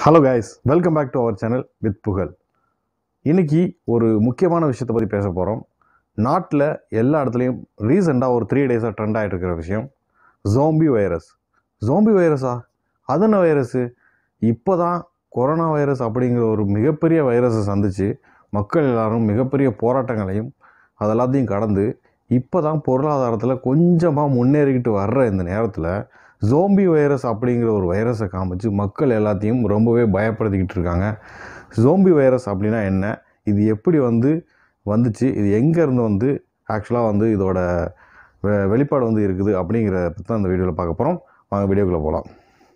hello guys welcome back to our channel with Pugazh இன்னைக்கு ஒரு முக்கியமான விஷயத்தை பற்றி பேச போகிறோம் நாட்டில் எல்லா இடத்துலையும் ரீசெண்டாக ஒரு த்ரீ டேஸாக ட்ரெண்ட் ஆகிட்டு இருக்கிற விஷயம் ஜோம்பி வைரஸ் ஜோம்பி வைரஸா அது என்ன வைரஸு இப்போ தான் கொரோனா வைரஸ் அப்படிங்கிற ஒரு மிகப்பெரிய வைரஸை சந்தித்து மக்கள் எல்லாரும் மிகப்பெரிய போராட்டங்களையும் அது எல்லாத்தையும் கடந்து இப்போ தான் பொருளாதாரத்தில் கொஞ்சமாக முன்னேறிக்கிட்டு வர்ற இந்த நேரத்தில் ஜோம்பி வைரஸ் அப்படிங்கிற ஒரு வைரஸை காமிச்சு மக்கள் எல்லாத்தையும் ரொம்பவே பயப்படுத்திக்கிட்டு இருக்காங்க ஜோம்பி வைரஸ் அப்படின்னா என்ன இது எப்படி வந்து வந்துச்சு இது எங்கேருந்து வந்து ஆக்சுவலாக வந்து இதோட வெ- வெளிப்பாடு வந்து இருக்குது அப்படிங்கிற பற்றி தான் இந்த வீடியோவில் பார்க்க போகிறோம் வாங்க வீடியோக்குள்ளே போகலாம்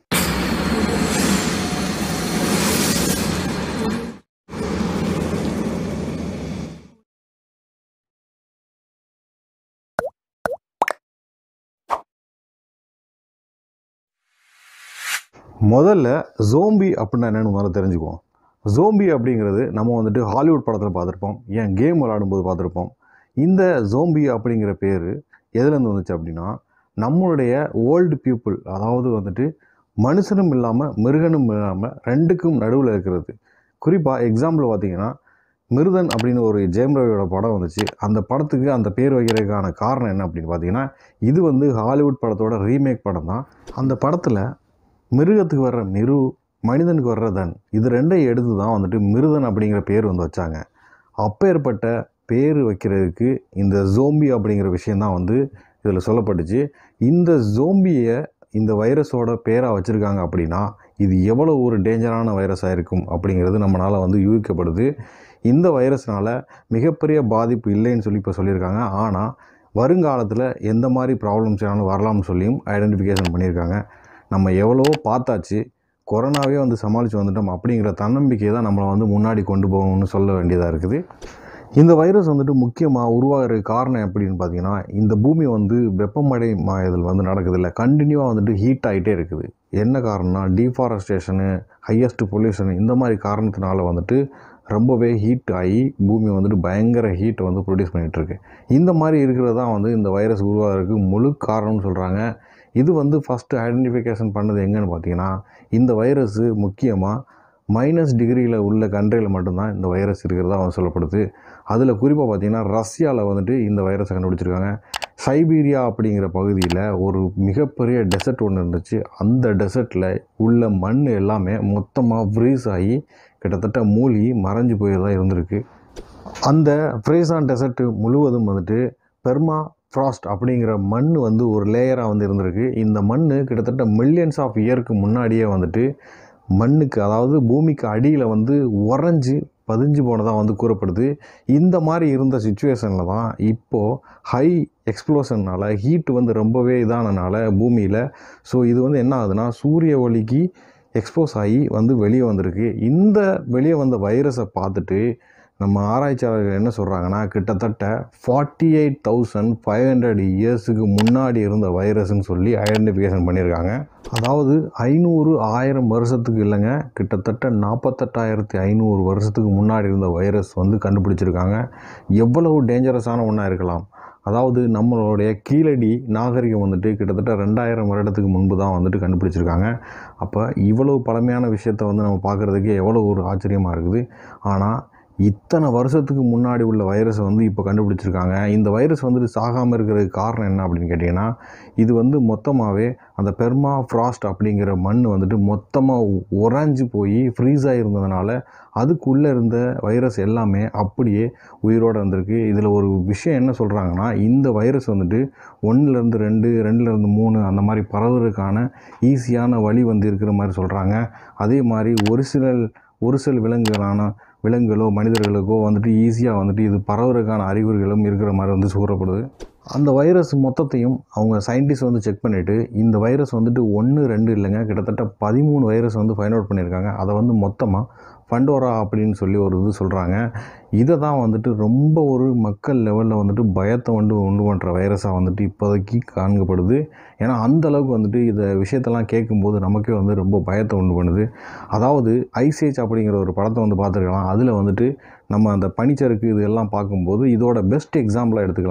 முதல்ல ஜோம்பி அப்படின்னா என்னென்னு முதல்ல தெரிஞ்சுக்குவோம் ஜோம்பி அப்படிங்கிறது நம்ம வந்துட்டு ஹாலிவுட் படத்தில் பார்த்துருப்போம் ஏன் கேம் விளாடும்போது பார்த்துருப்போம் இந்த ஜோம்பி அப்படிங்கிற பேர் எதுலேருந்து வந்துச்சு அப்படின்னா நம்மளுடைய ஓல்டு பீப்புள் அதாவது வந்துட்டு மனுஷனும் இல்லாமல் மிருகனும் இல்லாமல் ரெண்டுக்கும் நடுவில் இருக்கிறது குறிப்பாக எக்ஸாம்பிள் பார்த்தீங்கன்னா மிருதன் அப்படின்னு ஒரு ஜெயம் ரவியோட படம் வந்துச்சு அந்த படத்துக்கு அந்த பேர் வைக்கிறதுக்கான காரணம் என்ன அப்படின்னு பார்த்தீங்கன்னா இது வந்து ஹாலிவுட் படத்தோட ரீமேக் படம் தான் அந்த படத்தில் மிருகத்துக்கு வர்ற மிரு மனிதனுக்கு வர்ற தன் இது ரெண்டையும் எடுத்து தான் வந்துட்டு மிருதன் அப்படிங்கிற பேர் வந்து வச்சாங்க அப்பேற்பட்ட பேர் வைக்கிறதுக்கு இந்த ஜோம்பி அப்படிங்கிற விஷயந்தான் வந்து இதில் சொல்லப்பட்டுச்சு இந்த ஜோம்பியை இந்த வைரஸோட பேராக வச்சுருக்காங்க அப்படின்னா இது எவ்வளோ ஒரு டேஞ்சரான வைரஸாக இருக்கும் அப்படிங்கிறது நம்மளால் வந்து யூகிக்கப்படுது இந்த வைரஸ்னால் மிகப்பெரிய பாதிப்பு இல்லைன்னு சொல்லி இப்போ சொல்லியிருக்காங்க ஆனால் வருங்காலத்தில் எந்த மாதிரி ப்ராப்ளம்ஸ் வேணாலும் வரலாம்னு சொல்லியும் ஐடென்டிஃபிகேஷன் பண்ணியிருக்காங்க நம்ம எவ்வளவோ பார்த்தாச்சு கொரோனாவே வந்து சமாளித்து வந்துட்டோம் அப்படிங்கிற தன்னம்பிக்கையை தான் நம்மளை வந்து முன்னாடி கொண்டு போகணும்னு சொல்ல வேண்டியதாக இருக்குது இந்த வைரஸ் வந்துட்டு முக்கியமாக உருவாகிற காரணம் எப்படின்னு பார்த்தீங்கன்னா இந்த பூமி வந்து வெப்பமடை மா இதில் வந்து நடக்குது இல்லை கண்டினியூவாக வந்துட்டு ஹீட் ஆகிட்டே இருக்குது என்ன காரணம்னா டீஃபாரஸ்டேஷனு ஹையஸ்ட் பொல்யூஷன் இந்த மாதிரி காரணத்தினால வந்துட்டு ரொம்பவே ஹீட் ஆகி பூமி வந்துட்டு பயங்கர ஹீட்டை வந்து ப்ரொடியூஸ் பண்ணிகிட்ருக்கு இந்த மாதிரி இருக்கிறது தான் வந்து இந்த வைரஸ் உருவாகிறதுக்கு முழு காரணம்னு சொல்கிறாங்க இது வந்து ஃபஸ்ட்டு ஐடென்டிஃபிகேஷன் பண்ணது எங்கன்னு பார்த்தீங்கன்னா இந்த வைரஸு முக்கியமாக மைனஸ் டிகிரியில் உள்ள கண்ட்ரியில் மட்டும்தான் இந்த வைரஸ் இருக்கிறதா வந்து சொல்லப்படுது அதில் குறிப்பாக பார்த்தீங்கன்னா ரஷ்யாவில் வந்துட்டு இந்த வைரஸை கண்டுபிடிச்சிருக்காங்க சைபீரியா அப்படிங்கிற பகுதியில் ஒரு மிகப்பெரிய டெசர்ட் ஒன்று இருந்துச்சு அந்த டெசர்ட்டில் உள்ள மண் எல்லாமே மொத்தமாக ஃப்ரீஸ் ஆகி கிட்டத்தட்ட மூழ்கி மறைஞ்சு போயதாக இருந்திருக்கு அந்த ஃப்ரீசான் டெசர்ட் முழுவதும் வந்துட்டு பெர்மா ஃப்ராஸ்ட் அப்படிங்கிற மண் வந்து ஒரு லேயராக வந்து இருந்திருக்கு இந்த மண் கிட்டத்தட்ட மில்லியன்ஸ் ஆஃப் இயருக்கு முன்னாடியே வந்துட்டு மண்ணுக்கு அதாவது பூமிக்கு அடியில் வந்து உறைஞ்சி பதிஞ்சு போனதாக வந்து கூறப்படுது இந்த மாதிரி இருந்த சுச்சுவேஷனில் தான் இப்போது ஹை எக்ஸ்ப்ளோஷனால் ஹீட் வந்து ரொம்பவே இதானனால பூமியில் ஸோ இது வந்து என்ன ஆகுதுன்னா சூரிய ஒளிக்கு எக்ஸ்போஸ் ஆகி வந்து வெளியே வந்திருக்கு இந்த வெளியே வந்த வைரஸை பார்த்துட்டு நம்ம ஆராய்ச்சியாளர்கள் என்ன சொல்கிறாங்கன்னா கிட்டத்தட்ட forty eight thousand five hundred இயர்ஸுக்கு முன்னாடி இருந்த வைரஸ்ன்னு சொல்லி ஐடென்டிஃபிகேஷன் பண்ணியிருக்காங்க அதாவது ஐநூறு ஆயிரம் வருஷத்துக்கு இல்லைங்க கிட்டத்தட்ட நாற்பத்தெட்டாயிரத்தி ஐநூறு வருஷத்துக்கு முன்னாடி இருந்த வைரஸ் வந்து கண்டுபிடிச்சிருக்காங்க எவ்வளவு டேஞ்சரஸான ஒன்றா இருக்கலாம் அதாவது நம்மளுடைய கீழடி நாகரிகம் வந்துட்டு கிட்டத்தட்ட ரெண்டாயிரம் வருடத்துக்கு முன்பு தான் வந்துட்டு கண்டுபிடிச்சிருக்காங்க அப்போ இவ்வளவு பழமையான விஷயத்தை வந்து நம்ம பார்க்குறதுக்கு எவ்வளோ ஒரு ஆச்சரியமாக இருக்குது ஆனால் இத்தனை வருஷத்துக்கு முன்னாடி உள்ள வைரஸை வந்து இப்போ கண்டுபிடிச்சிருக்காங்க இந்த வைரஸ் வந்துட்டு சாகாமல் இருக்கிறதுக்கு காரணம் என்ன அப்படின்னு கேட்டிங்கன்னா இது வந்து மொத்தமாகவே அந்த பெர்மா ஃப்ராஸ்ட் அப்படிங்கிற மண் வந்துட்டு மொத்தமாக உறைஞ்சு போய் ஃப்ரீஸ் ஆகிருந்ததுனால அதுக்குள்ளே இருந்த வைரஸ் எல்லாமே அப்படியே உயிரோடு வந்திருக்கு இதில் ஒரு விஷயம் என்ன சொல்கிறாங்கன்னா இந்த வைரஸ் வந்துட்டு ஒன்றுலேருந்து ரெண்டு ரெண்டுலேருந்து மூணு அந்த மாதிரி பரவுறதுக்கான ஈஸியான வழி வந்து இருக்கிற மாதிரி சொல்கிறாங்க அதே மாதிரி ஒரு சில ஒரு சில விலங்குகளான விலங்குகளோ மனிதர்களுக்கோ வந்துட்டு ஈஸியாக வந்துட்டு இது பரவுறதுக்கான அறிகுறிகளும் இருக்கிற மாதிரி வந்து கூறப்படுது அந்த வைரஸ் மொத்தத்தையும் அவங்க சயின்டிஸ்ட் வந்து செக் பண்ணிவிட்டு இந்த வைரஸ் வந்துட்டு ஒன்று ரெண்டு இல்லைங்க கிட்டத்தட்ட பதிமூணு வைரஸ் வந்து ஃபைண்ட் அவுட் பண்ணியிருக்காங்க அதை வந்து மொத்தமாக ஃபண்டோரா அப்படின்னு சொல்லி ஒரு இது சொல்கிறாங்க இதை தான் வந்துட்டு ரொம்ப ஒரு மக்கள் லெவலில் வந்துட்டு பயத்தை வந்து உண்டு பண்ணுற வைரஸாக வந்துட்டு இப்போதைக்கு காண்கப்படுது ஏன்னா அந்த அளவுக்கு வந்துட்டு இந்த விஷயத்தெல்லாம் கேட்கும்போது நமக்கே வந்து ரொம்ப பயத்தை உண்டு பண்ணுது அதாவது ஐசேஜ் அப்படிங்கிற ஒரு படத்தை வந்து பார்த்துருக்கலாம் அதில் வந்துட்டு நம்ம அந்த பனிச்சறுக்கு இதெல்லாம் பார்க்கும்போது இதோட பெஸ்ட் எக்ஸாம்பிளாக எடுத்துக்கலாம்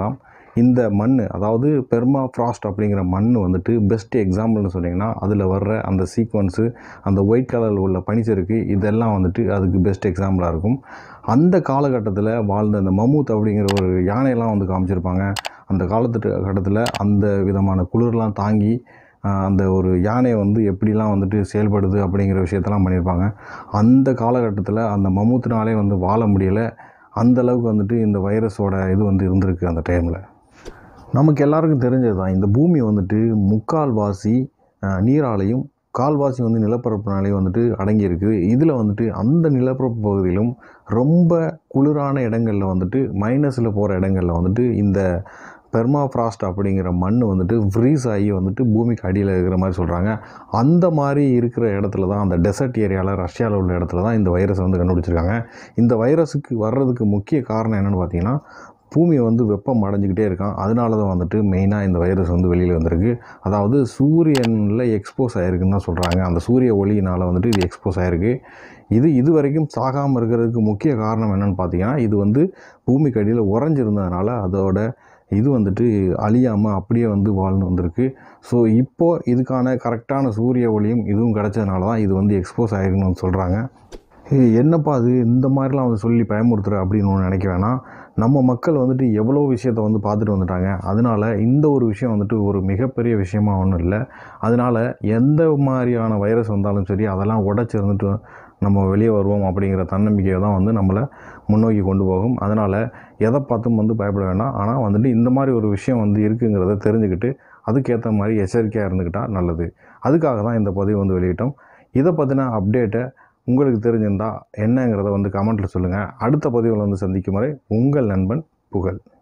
இந்த மண் அதாவது பெர்மா ஃப்ராஸ்ட் அப்படிங்கிற மண் வந்துட்டு பெஸ்ட் எக்ஸாம்பிள்னு சொன்னீங்கன்னா அதில் வர்ற அந்த சீக்வன்ஸு அந்த ஒயிட் கலரில் உள்ள பனிச்சறுக்கு இதெல்லாம் வந்துட்டு அதுக்கு பெஸ்ட் எக்ஸாம்பிளாக இருக்கும் அந்த காலகட்டத்தில் வாழ்ந்த அந்த மமூத் அப்படிங்கிற ஒரு யானையெல்லாம் வந்து காமிச்சிருப்பாங்க அந்த காலத்து கட்டத்தில் அந்த விதமான குளிர்லாம் தாங்கி ஆஹ், அந்த ஒரு யானை வந்து எப்படிலாம் வந்துட்டு செயல்படுது அப்படிங்கிற விஷயத்தெல்லாம் பண்ணியிருப்பாங்க அந்த காலகட்டத்தில் அந்த மமூத்தினாலே வந்து வாழ முடியலை அந்த அளவுக்கு வந்துட்டு இந்த வைரஸோட இது வந்து இருந்திருக்கு அந்த டைமில் நமக்கு எல்லாருக்கும் தெரிஞ்சது தான் இந்த பூமி வந்துட்டு முக்கால்வாசி ஆஹ், நீராலையும் கால்வாசி வந்து நிலப்பரப்புனாலேயும் வந்துட்டு அடங்கியிருக்கு இதில் வந்துட்டு அந்த நிலப்பரப்பு பகுதியிலும் ரொம்ப குளிரான இடங்களில் வந்துட்டு மைனஸில் போகிற இடங்களில் வந்துட்டு இந்த பெர்மாஃப்ராஸ்ட் அப்படிங்கிற மண் வந்துட்டு ஃப்ரீஸ் ஆகி வந்துட்டு பூமிக்கு அடியில் இருக்கிற மாதிரி சொல்கிறாங்க அந்த மாதிரி இருக்கிற இடத்துல தான் அந்த டெசர்ட் ஏரியாவில் ரஷ்யாவில் உள்ள இடத்துல தான் இந்த வைரஸை வந்து கண்டுபிடிச்சிருக்காங்க இந்த வைரஸுக்கு வர்றதுக்கு முக்கிய காரணம் என்னென்னு பார்த்தீங்கன்னா பூமி வந்து வெப்பம் அடைஞ்சிக்கிட்டே இருக்கான் அதனால தான் வந்துட்டு மெயினாக இந்த வைரஸ் வந்து வெளியில் வந்திருக்கு அதாவது சூரியனில் எக்ஸ்போஸ் ஆகிருக்குன்னு தான் சொல்கிறாங்க அந்த சூரிய ஒளியினால் வந்துட்டு இது எக்ஸ்போஸ் ஆகிருக்கு இது இது வரைக்கும் சாகாமல் இருக்கிறதுக்கு முக்கிய காரணம் என்னென்னு பார்த்தீங்கன்னா இது வந்து பூமிக்கு அடியில் உறைஞ்சிருந்ததுனால அதோட இது வந்துட்டு அழியாமல் அப்படியே வந்து வாழ்ந்து வந்திருக்கு ஸோ இப்போது இதுக்கான கரெக்டான சூரிய ஒளியும் இதுவும் கிடச்சதுனால தான் இது வந்து எக்ஸ்போஸ் ஆகிருக்குன்னு வந்து சொல்கிறாங்க ஏய், என்னப்பா அது இந்த மாதிரிலாம் வந்து சொல்லி பயமுறுத்துற அப்படின்னு ஒன்று நினைக்க வேணாம் நம்ம மக்கள் வந்துட்டு எவ்வளோ விஷயத்த வந்து பார்த்துட்டு வந்துட்டாங்க அதனால இந்த ஒரு விஷயம் வந்துட்டு ஒரு மிகப்பெரிய விஷயமா ஒன்றும் இல்லை அதனால எந்த மாதிரியான வைரஸ் வந்தாலும் சரி அதெல்லாம் உடச்சி இருந்துட்டு நம்ம வெளியே வருவோம் அப்படிங்கிற தன்னம்பிக்கையை தான் வந்து நம்மளை முன்னோக்கி கொண்டு போகும் அதனால் எதை பார்த்தும் வந்து பயப்பட வேண்டாம் ஆனால் வந்துட்டு இந்த மாதிரி ஒரு விஷயம் வந்து இருக்குங்கிறத தெரிஞ்சுக்கிட்டு அதுக்கேற்ற மாதிரி எச்சரிக்கையாக இருந்துக்கிட்டால் நல்லது அதுக்காக தான் இந்த பதிவு வந்து வெளியிட்டோம் இதை பற்றின அப்டேட்டை உங்களுக்கு தெரிஞ்சிருந்தா என்னங்கிறத வந்து கமெண்ட்டில் சொல்லுங்கள் அடுத்த பதிவில் வந்து சந்திக்கும் வரை உங்கள் நண்பன் புகழ்